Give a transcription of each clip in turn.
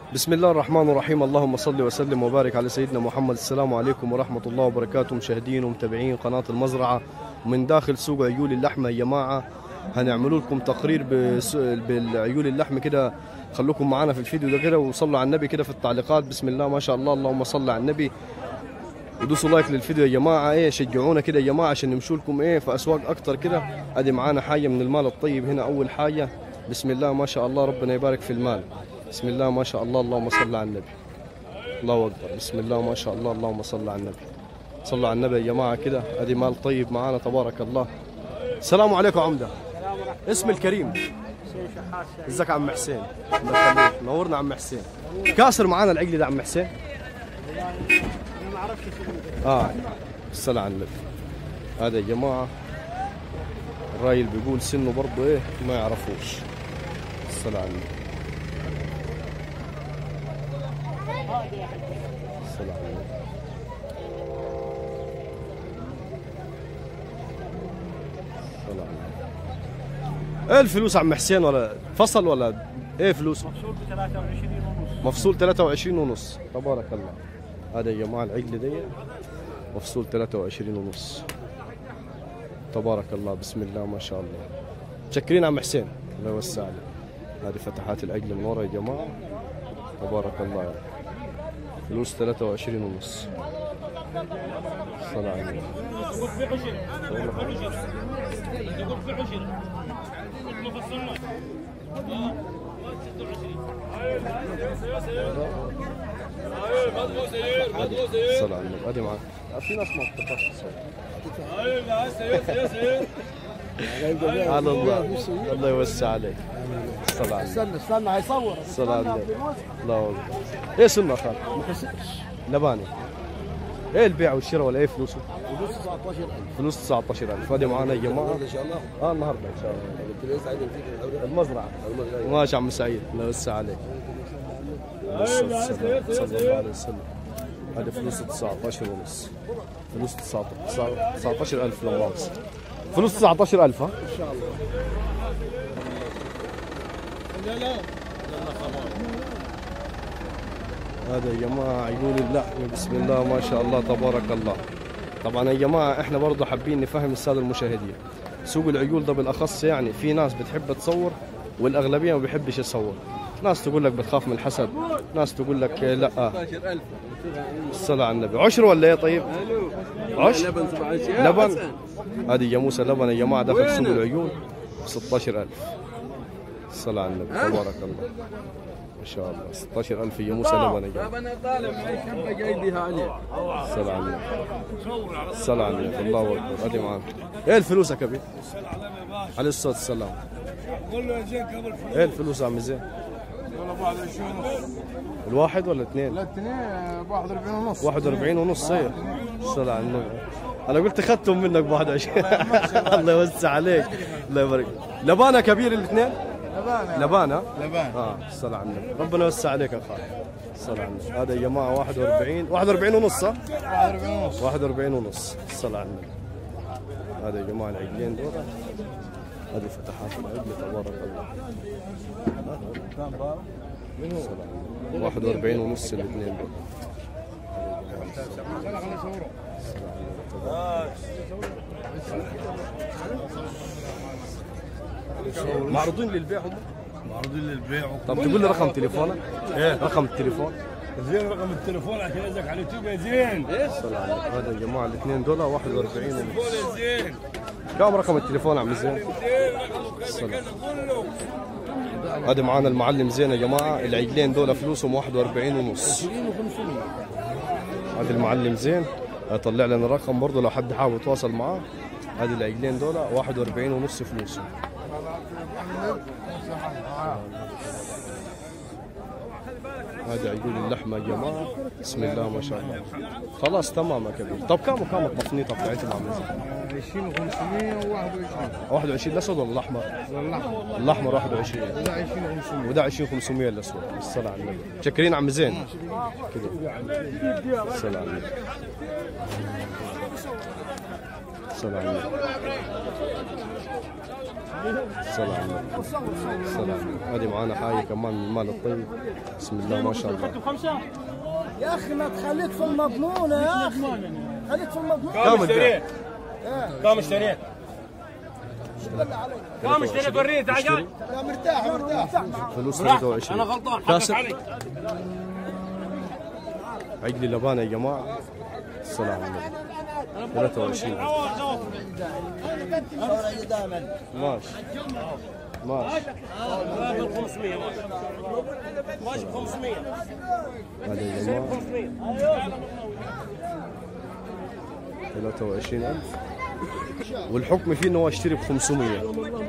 بسم الله الرحمن الرحيم اللهم صل وسلم وبارك على سيدنا محمد السلام عليكم ورحمة الله وبركاته مشاهدين ومتابعين قناة المزرعة من داخل سوق عيول اللحمة يا جماعة هنعملوا لكم تقرير بس- بالعيول اللحم كده خلوكم معانا في الفيديو ده كده وصلوا على النبي كده في التعليقات بسم الله ما شاء الله اللهم صل على النبي ودوسوا لايك للفيديو يا جماعه ايه شجعونا كده يا جماعه عشان نمشوا لكم ايه في اسواق اكتر كده ادي معانا حاجه من المال الطيب هنا اول حاجه بسم الله ما شاء الله ربنا يبارك في المال بسم الله ما شاء الله اللهم صل على النبي الله اكبر بسم الله ما شاء الله اللهم صل على النبي صلوا على النبي يا جماعه كده ادي مال طيب معانا تبارك الله السلام عليكم عمده اسم الكريم ازيك يا عم حسين الله يخليك نورنا عم حسين كاسر معانا العقل ده عم حسين اه الصلاة على النبي هذا يا جماعة الراجل بيقول سنه برضه ايه ما يعرفوش الصلاة على النبي الصلاة على النبي الصلاة على النبي ايه الفلوس عم حسين ولا فصل ولا ايه فلوسه؟ مقصود ب 23 ونص مفصول 23 ونص تبارك الله هذا يا جماعه العقل دي مفصول 23 ونص تبارك الله بسم الله ما شاء الله متشكرين عم حسين الله يوسع عليك هذه فتحات العقل من ورا يا جماعه تبارك الله فلوس 23 ونص صلاة على النبي صلاة على النبي هذه معك في ناس ما بتقدرش تصور على الله الله يوسع عليك صلاة على النبي استنى استنى هيصور صلاة على النبي الله اكبر ايه سنة خال لباني ايه البيع والشراء ولا ايه فلوسه؟ فلوس 19000 فلوس 19000 هذه معانا يا جماعه ان شاء الله اه النهارده ان شاء الله قلت له سعيد فيك المزرعه ماشي عم سعيد الله يوسع عليك الله يوسع عليك. صلى الله عليه وسلم هذه فلوس 19 ونص فلوس 19 19000 لا مؤاخذة فلوس 19000 ها ان شاء الله هذا يا جماعة عيون اللحم بسم الله ما شاء الله تبارك الله طبعا يا جماعة احنا برضه حابين نفهم السادة المشاهدين سوق العيول ده بالأخص يعني في ناس بتحب تصور والأغلبية ما بيحبش يصور ناس تقول لك بتخاف من الحسد ناس تقول لك آه، لا 19000 الصلاة على النبي عشر ولا ايه طيب عشر لبن 27 لبن هذه جاموسة لبن يا جماعة داخل سوق العيون ب 16000 الصلاة على النبي تبارك الله ما شاء الله 16000 جاموسة لبن يا جماعة انا طالع معي شبه جايبها عليه الصلاة على النبي الصلاة على النبي الله أكبر هذه معانا ايه الفلوس يا كبير؟ عليه الصلاة والسلام قول له يا زين قبل ايه الفلوس يا عم زين؟ والله ب 21 ونص الواحد ولا اثنين؟ الاثنين ب 41 ونص 41 ونص ايه الصلاة على النبي انا قلت اخذتهم منك ب 21 الله يوسع عليك الله يبارك لبانة كبير الاثنين؟ لبان لبانة؟ لبان اه الصلاة على النبي ربنا يوسع عليك يا خالد الصلاة على النبي هذا يا جماعة 41 41 ونص صح؟ 41 ونص 41 ونص الصلاة على النبي هذا يا جماعة العجلين دول هذه فتحات العجل تبارك الله الصلاة على النبي. 41 ونص الاثنين دول معروضين للبيع هم معروضين للبيع طب تقول لي رقم تليفونك؟ ايه رقم التليفون زين رقم التليفون عشان ازك على اليوتيوب يا زين الصلاة على النبي. هذا يا جماعة الاثنين دول 41 ونص قول يا زين كم رقم التليفون عم زين؟ زين رقمه كذا كذا كله هذا معانا المعلم زين يا جماعة العجلين دول فلوسهم 41 ونص 20 و500 هذا المعلم زين يطلع لنا الرقم برضه لو حد حابب يتواصل معاه هذه العجلين دول 41 ونص فلوسهم هذا عقول اللحمة يا جماعة بسم الله ما شاء الله خلاص تمام يا كبير طب كم وكم المفنيطة بتاعتهم عاملة ازاي؟ 20 و500 و21 21 الأسود ولا الأحمر؟ والله الأحمر 21 ده 20 و500 وده 20 500 الاسود الصلاة على النبي شكرين عم زين كده الصلاة على النبي الصلاة على النبي الصلاة على النبي الصلاة على النبي هذه معانا حاجة كمان من المال الطيب بسم الله ما شاء الله يا اخي ما تخليك في المضمون يا اخي خليك في المضمون كم الدين؟ اشتريت؟ كم اشتريت؟ كم اشتريت وريني تعال جاي لا مرتاح مرتاح فلوس انا 23 غلطان كاسر حقك علي عقلي لبانة يا جماعة الصلاة على النبي 23 ماشي ماشي ب 500 ماشي ماشي ب 500 هذا يا جماعة 23000 والحكم فيه انه هو اشتري ب 500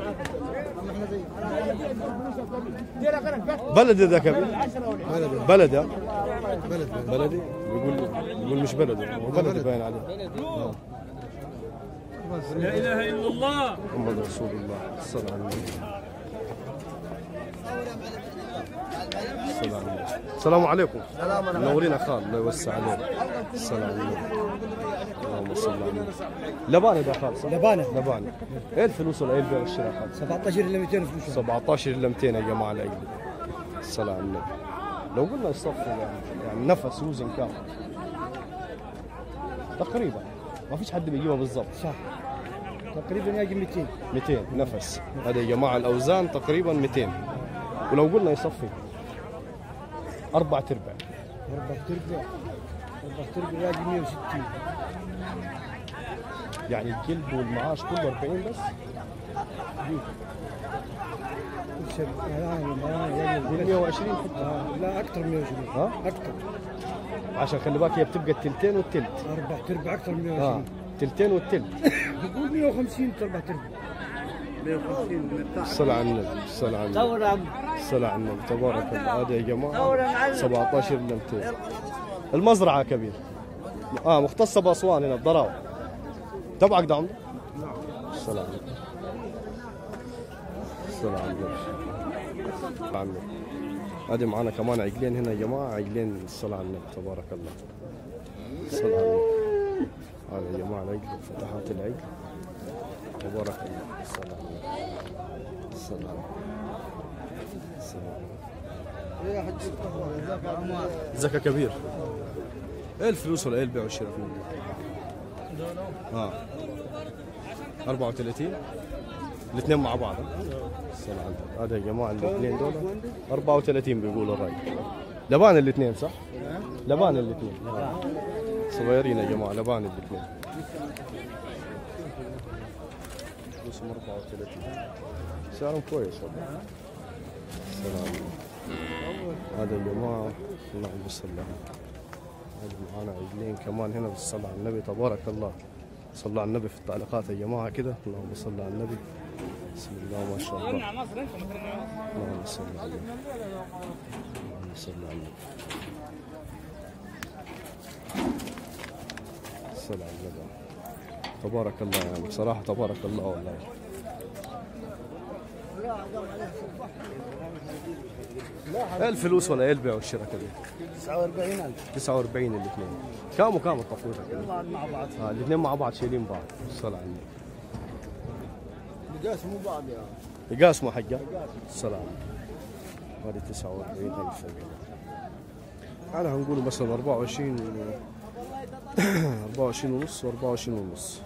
بلدي ذاك يا ابني؟ بلدي بلدي بلدي بيقول بيقول مش بلدي هو بلدي باين عليه آه. لا اله الا الله محمد رسول الله صلى الله عليه وسلم السلام عليكم السلام عليكم منورين اخال الله يوسع عليك السلام عليكم اللهم صل على النبي لبانه ده خالص صح؟ لبانة. لبانه ايه الفلوس ولا ايه البيع والشراء خالص 17 الا 200 فلوس 17 الا 200 يا جماعه العقل الصلاه على النبي لو قلنا يصفوا يعني, يعني نفس وزن كام تقريبا ما فيش حد بيجيبها بالضبط صح تقريبا يجي 200 200 نفس هذا يا جماعه الاوزان تقريبا 200 ولو قلنا يصفي أربعة أرباع اربع تربع اربع تربع يجي 160 يعني الجلد والمعاش كله 40 بس كل شيء يعني ما يجي 120 حتى آه، لا اكثر من 120 ها؟ اكثر عشان خلي بالك هي بتبقى التلتين والتلت اربع تربع اكثر من اه 120 تلتين والتلت بقول 150 اربع تربع 150 الصلاة على النبي الصلاة على النبي دور عم الصلاة على النبي تبارك الله هذا يا جماعة 17 ل 200 المزرعة كبير اه مختصة بأسوان هنا الضراوة تبعك ده عمده؟ الصلاة على النبي الصلاة على النبي الصلاة على النبي هذه معانا كمان عجلين هنا يا جماعة عجلين الصلاة على النبي تبارك الله الصلاة على النبي هذا يا جماعة العجل فتحات العجل تبارك الله الصلاة على النبي الصلاة على النبي الصلاة على النبي زكاة كبير ايه الفلوس ولا ايه البيع والشراء في الموضوع؟ اه 34 الاثنين مع بعض الصلاة على النبي. هذا يا جماعة الاثنين دول 34 بيقولوا الراجل لبان الاثنين صح؟ لبان الاثنين صغيرين يا جماعة لبان الاثنين فلوسهم 34 سعرهم كويس والله السلام عليكم. هذا يا جماعة اللهم صل على هذا معانا عجلين كمان هنا بالصلاة على النبي تبارك الله صلوا على النبي في التعليقات يا جماعة كده اللهم صل على النبي بسم الله ما شاء الله اللهم صل على النبي اللهم صل على النبي صل على النبي تبارك الله يعني بصراحة تبارك الله والله ايه الفلوس ولا ايه البيع والشراء كده 49000 49 الاثنين كام وكام التفويضه كده مع بعض آه الاثنين مع بعض شايلين بعض الصلاة على النبي بقاسموا بعض يا يقاسموا حقه السلام هذه 49000 على هنقول مثلا 24 24 ونص و24 ونص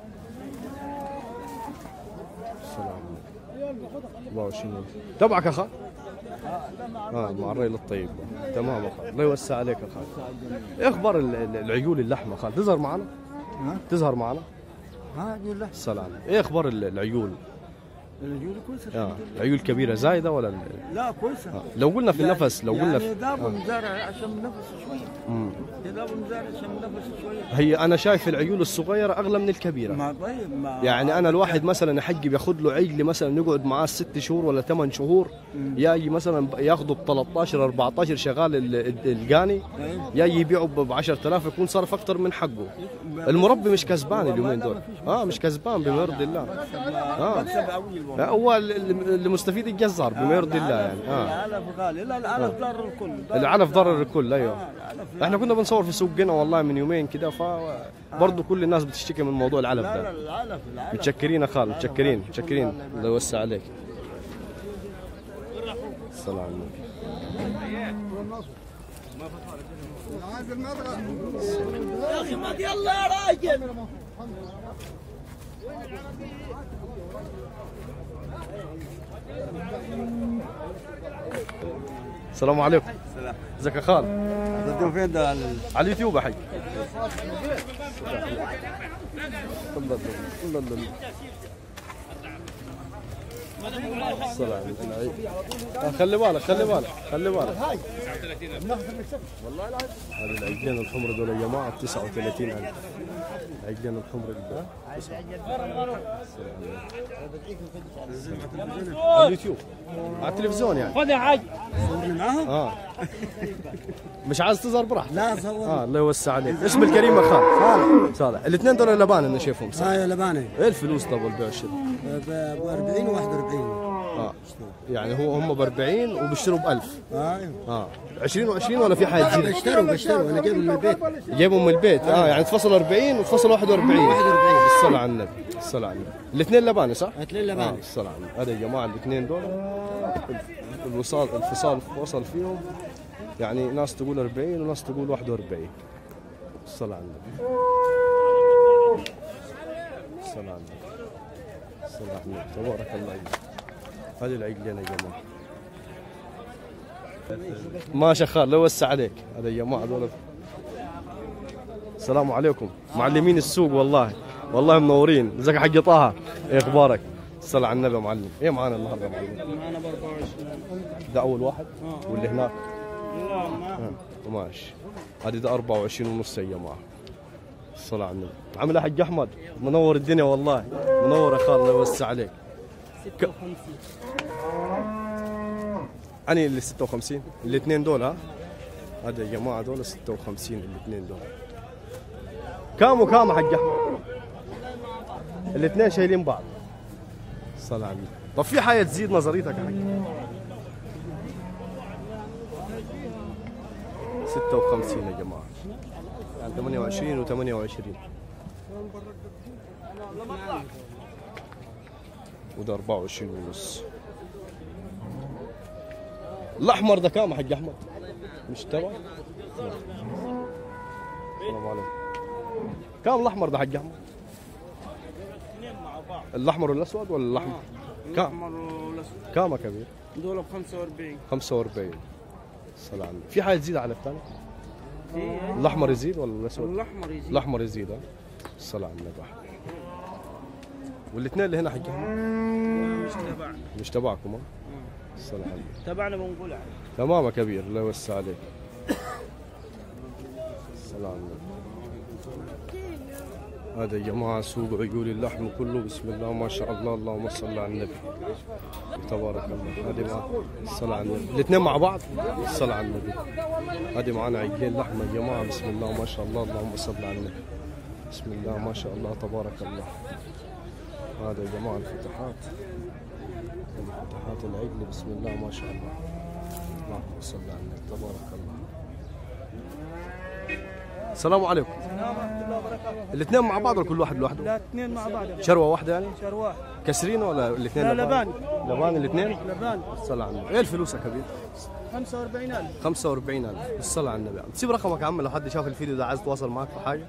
السلام عليكم 24 ونص تبعك اخا؟ اه مع الريل الطيب تمام اخا الله يوسع عليك اخا ايه اخبار ال- ال- العيول اللحمه خال تظهر معنا؟ ها؟ تظهر معنا؟ ها يقول له السلام ايه اخبار ال- العيول؟ الرجول كويسه اه العيول كبيره زايده ولا ال- لا كويسه آه. لو قلنا في النفس لو قلنا يعني في دابوا آه. المزارع عشان نفس شويه مم. دابوا المزارع عشان نفس شويه هي انا شايف العيول الصغيره اغلى من الكبيره ما طيب ما يعني انا الواحد مثلا يحج بياخذ له عجل مثلا يقعد معاه ست شهور ولا ثمان شهور ياجي مثلا ياخذه ب 13 14 شغال ال- ال- القاني ياجي يبيعه ب 10000 يكون صرف اكثر من حقه المربي مش كسبان اليومين دول اه مش كسبان بما يرضي الله اه مكسب قوي والله لا، هو ال- ال- اللي مستفيد الجزار بما يرضي الله يعني اه العلف غالي لا العلف ضار الكل ضار العلف ضرر الكل ايوه العلف احنا كنا بنصور في سوق قنا والله من يومين كده ف برضه كل الناس بتشتكي من موضوع العلف لا لا ده العلف العلف متشكرين يا خال متشكرين متشكرين الله يوسع عليك الصلاة على النبي يا اخي ما يلا يا راجل السلام عليكم ازيك يا خال توديهم فين ده على اليوتيوب يا حي الله الله الله الله الصلاة على النبي. آه، خلي بالك خلي بالك خلي بالك هذه العجلين الحمر دول يا جماعة 39000 العجلين الحمر دول على اليوتيوب على التلفزيون يعني خذ يا حاج اه مش عايز تظهر براحتك لا صور اه الله يوسع عليك اسم الكريم يا خالد صالح الاثنين دول لبان انا شايفهم صح هاي لبانه ايه الفلوس طب والبيع والشراء ب 40 و 41 اه يعني هو هم ب 40 وبيشتروا ب 1000 ايوه اه 20 و20 ولا في حاجه تزيد بشتروا بشتروا انا جايبهم من البيت جايبهم من البيت اه يعني تفصل 40 وتفصل 41 41. الصلاة على النبي الصلاة على النبي الاثنين لباني صح؟ اثنين اه لبانه الصلاة على النبي هذا يا جماعة الاثنين دول الوصال الفصال وصل فيهم يعني ناس تقول 40 وناس تقول 41 الصلاة على النبي الصلاة على النبي الصلاة على النبي تبارك الله عليك هذه العقلين يا جماعة ما شخال لو وسع عليك هذا يا جماعة دول السلام عليكم معلمين السوق والله والله منورين ازيك يا حق طه ايه اخبارك الصلاة على النبي يا معلم ايه معانا النهارده يا معلم معنا ب 24 ده اول واحد واللي هناك آه، ماشي هذه ده 24 ونص يا جماعه الصلاة على النبي عامل يا حق احمد منور الدنيا والله منور يا خال الله يوسع عليك 56 اني اللي 56 الاثنين دول ها هذا يا جماعه دول 56 الاثنين دول كام وكام يا حق احمد الاثنين شايلين بعض الصلاة على النبي طب في حاجه تزيد نظريتك يا حق 56 يا جماعه يعني 28 و28 وده 24 ونص الاحمر ده كام يا حق احمد؟ مش تبع؟ السلام عليكم كام الاحمر ده حق احمد؟ الاحمر والاسود ولا الاحمر؟ كام؟ الاحمر والاسود كام يا كبير؟ دول ب 45 45 الصلاة على النبي في حاجة تزيد على الثاني؟ في الاحمر يزيد ولا الاسود؟ الاحمر يزيد الاحمر يزيد ها؟ الصلاة على النبي والاثنين اللي هنا حق احمد مش تبعنا مش تبعكم ها؟ الصلاة على النبي تبعنا بنقول عليه تمام يا كبير الله يوسع عليك السلام عليكم هذا يا جماعة سوق عيول اللحم كله بسم الله ما شاء الله اللهم صل على النبي تبارك الله هذه مع الصلاة على النبي الاثنين مع بعض الصلاة على النبي هذه معنا عيال لحم يا جماعة بسم الله ما شاء الله اللهم صل على النبي بسم الله ما شاء الله تبارك الله هذا يا جماعة الفتحات هذه فتحات العجل بسم الله ما شاء الله اللهم صل على النبي تبارك الله السلام عليكم الاثنين مع بعض ولا كل واحد لوحده؟ لا اثنين مع بعض شروه واحده يعني؟ شهر واحد كسرين ولا الاثنين لا، لبان. لبان الاثنين؟ لبان الصلاة على النبي ايه الفلوس يا كبير؟ 45000 45000 الصلاة على النبي تسيب رقمك يا عم لو حد شاف الفيديو ده عايز يتواصل معك في حاجه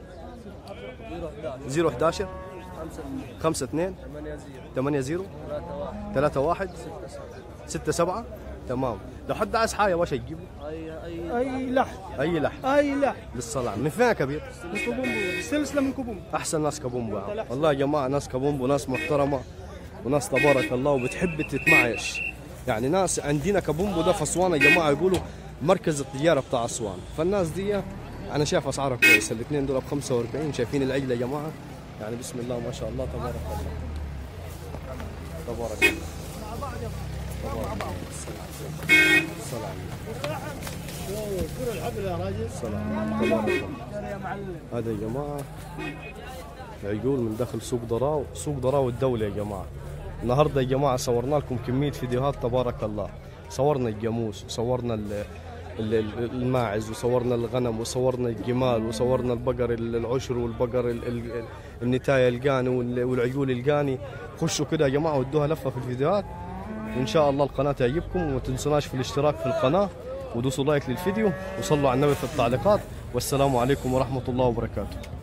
011 52 8 0 3 1 6 7 تمام لو حد عايز حاجه يا باشا تجيبه اي لحم اي لحم اي لحم للصلاة من فين يا كبير؟ من كوبومبو سلسله من كوبومبو احسن ناس كابومبو يا عم. والله يا جماعه ناس كابومبو ناس محترمه وناس تبارك الله وبتحب تتمعيش يعني ناس عندنا كابومبو ده في اسوان يا جماعه يقولوا مركز التجاره بتاع اسوان فالناس دي انا شايف اسعارها كويسه الاثنين دول ب 45 شايفين العجل يا جماعه يعني بسم الله ما شاء الله تبارك الله تبارك الله تبارك الله الصلاة على النبي. الصلاة على النبي. تبارك الله هذا يا جماعة عيول من داخل سوق ضراو سوق ضراو الدولة يا جماعة النهاردة يا جماعة صورنا لكم كمية فيديوهات تبارك الله صورنا الجاموس وصورنا ال- ال- ال- الماعز وصورنا الغنم وصورنا الجمال وصورنا البقر ال- العشر والبقر ال- ال- النتاية القاني وال- والعيول القاني خشوا كده يا جماعة ودوها لفة في الفيديوهات وان شاء الله القناه تعجبكم وما تنسوناش في الاشتراك في القناه ودوسوا لايك للفيديو وصلوا على النبي في التعليقات والسلام عليكم ورحمه الله وبركاته